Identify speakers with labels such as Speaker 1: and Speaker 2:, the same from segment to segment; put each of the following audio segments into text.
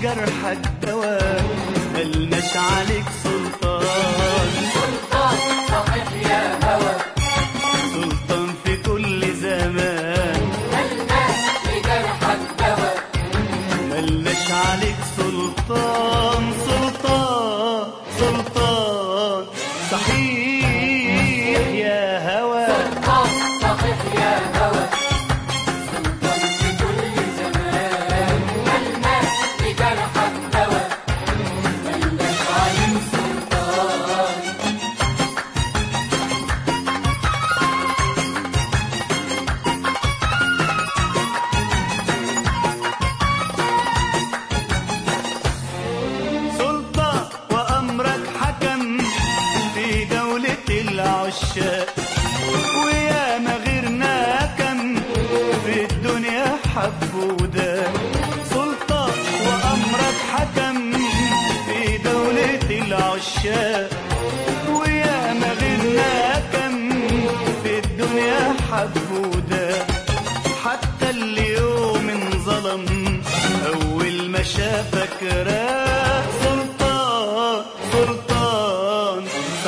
Speaker 1: لجرحك دواء ملناش عليك سلطان
Speaker 2: سلطان صحيح يا هوى
Speaker 1: سلطان في كل زمان
Speaker 2: ملناش لجرحك دواء
Speaker 1: ملناش عليك سلطان سلطان سلطان صحيح يا هوى
Speaker 2: سلطان صحيح يا هوى سلطان في كل زمان ملناش لجرحك دواء ملناش عليك سلطان
Speaker 1: سلطة وأمرك حكم في دولة العشاق ويا ما غيرنا كم في الدنيا حب وده سلطة وأمرك حكم في دولة العشاق ويا ما غيرنا كم في الدنيا حب وده حتى اليوم انظلم أول ما شافك راق سلطان سلطان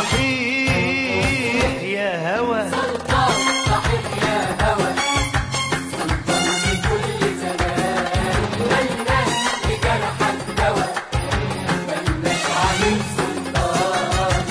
Speaker 1: صحيح يا هوى
Speaker 2: سلطان صحيح يا هوى سلطان في كل زمان ملناش لجرحك دواء ملناش عليك سلطان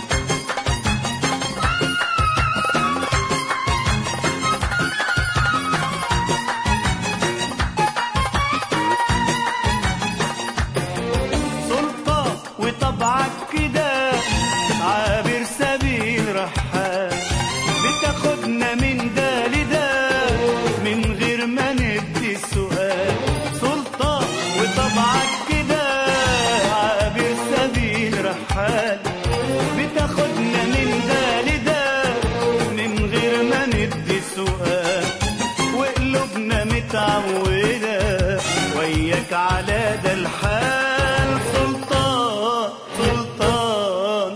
Speaker 1: سلطة وطبعك كده عابر سبيل رحال بتاخدنا من ده لده من غير ما ندي السؤال سلطة وطبعك كده عابر سبيل رحال بتاخدنا من ده لده من غير ما ندي سؤال وقلوبنا متعودة وياك على ده الحال سلطان سلطان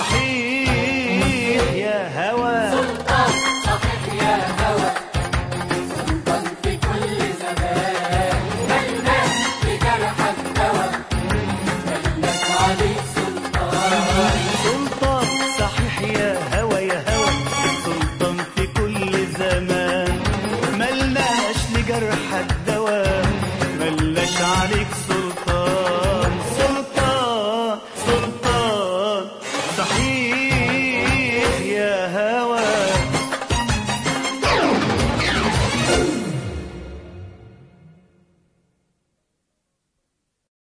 Speaker 1: صحيح يا هوى
Speaker 2: سلطان صحيح يا هوى سلطان في كل زمان ملناش لجرحك دواء ملناش عليك سلطان
Speaker 1: سلطان صحيح يا هوى يا هوى سلطان في كل زمان ملناش لجرحك دواء ملناش عليك سلطان